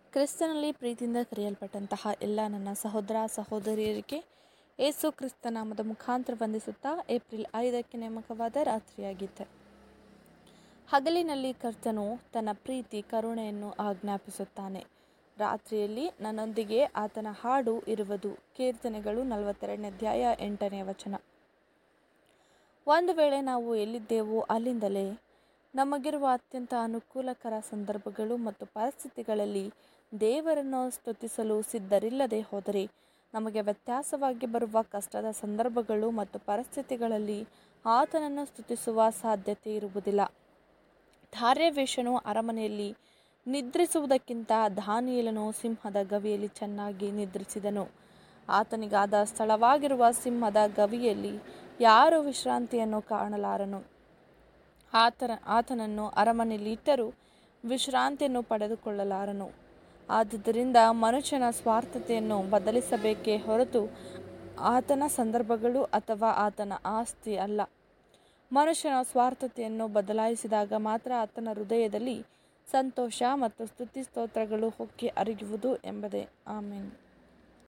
ಕ್ರಿಸ್ತನಲ್ಲಿ ಪ್ರೀತಿಯಿಂದ ಕರೆಯಲ್ಪಟ್ಟಂತಹ ಎಲ್ಲ ನನ್ನ ಸಹೋದರ ಸಹೋದರಿಯರಿಗೆ ಏಸು ಕ್ರಿಸ್ತ ನಾಮದ ಮುಖಾಂತರ ವಂದಿಸುತ್ತಾ ಏಪ್ರಿಲ್ ಐದಕ್ಕೆ ನೇಮಕವಾದ ರಾತ್ರಿಯಾಗಿತ್ತು ಹಗಲಿನಲ್ಲಿ ಕರ್ತನು ತನ್ನ ಪ್ರೀತಿ ಕರುಣೆಯನ್ನು ಆಜ್ಞಾಪಿಸುತ್ತಾನೆ ರಾತ್ರಿಯಲ್ಲಿ ನನ್ನೊಂದಿಗೆ ಆತನ ಹಾಡು ಇರುವುದು ಕೀರ್ತನೆಗಳು ನಲವತ್ತೆರಡನೇ ಅಧ್ಯಾಯ ಎಂಟನೇ ವಚನ ಒಂದು ವೇಳೆ ನಾವು ಎಲ್ಲಿದ್ದೇವೋ ಅಲ್ಲಿಂದಲೇ ನಮಗಿರುವ ಅತ್ಯಂತ ಅನುಕೂಲಕರ ಸಂದರ್ಭಗಳು ಮತ್ತು ಪರಿಸ್ಥಿತಿಗಳಲ್ಲಿ ದೇವರನ್ನು ಸ್ತುತಿಸಲು ಸಿದ್ಧರಿಲ್ಲದೆ ಹೋದರೆ ನಮಗೆ ವ್ಯತ್ಯಾಸವಾಗಿ ಬರುವ ಕಷ್ಟದ ಸಂದರ್ಭಗಳು ಮತ್ತು ಪರಿಸ್ಥಿತಿಗಳಲ್ಲಿ ಆತನನ್ನು ಸ್ತುತಿಸುವ ಸಾಧ್ಯತೆ ಇರುವುದಿಲ್ಲ ಧಾರ್ಯವೇಷನು ಅರಮನೆಯಲ್ಲಿ ನಿದ್ರಿಸುವುದಕ್ಕಿಂತ ದಾನಿಯೇಲನು ಸಿಂಹದ ಗವಿಯಲ್ಲಿ ಚೆನ್ನಾಗಿ ನಿದ್ರಿಸಿದನು ಆತನಿಗಾದ ಸ್ಥಳವಾಗಿರುವ ಸಿಂಹದ ಗವಿಯಲ್ಲಿ ಯಾರು ವಿಶ್ರಾಂತಿಯನ್ನು ಕಾಣಲಾರನು ಆತನ ಆತನನ್ನು ಅರಮನೆಯಲ್ಲಿ ಇಟ್ಟರೂ ವಿಶ್ರಾಂತಿಯನ್ನು ಪಡೆದುಕೊಳ್ಳಲಾರನು ಆದುದರಿಂದ ಮನುಷ್ಯನ ಸ್ವಾರ್ಥತೆಯನ್ನು ಬದಲಿಸಬೇಕೇ ಹೊರತು ಆತನ ಸಂದರ್ಭಗಳು ಅಥವಾ ಆತನ ಆಸ್ತಿ ಅಲ್ಲ ಮನುಷ್ಯನ ಸ್ವಾರ್ಥತೆಯನ್ನು ಬದಲಾಯಿಸಿದಾಗ ಮಾತ್ರ ಆತನ ಹೃದಯದಲ್ಲಿ ಸಂತೋಷ ಮತ್ತು ಸ್ತುತಿ ಸ್ತೋತ್ರಗಳು ಹೊಕ್ಕಿ ಹರಿಯುವುದು ಎಂಬುದೇ ಆಮೇನ್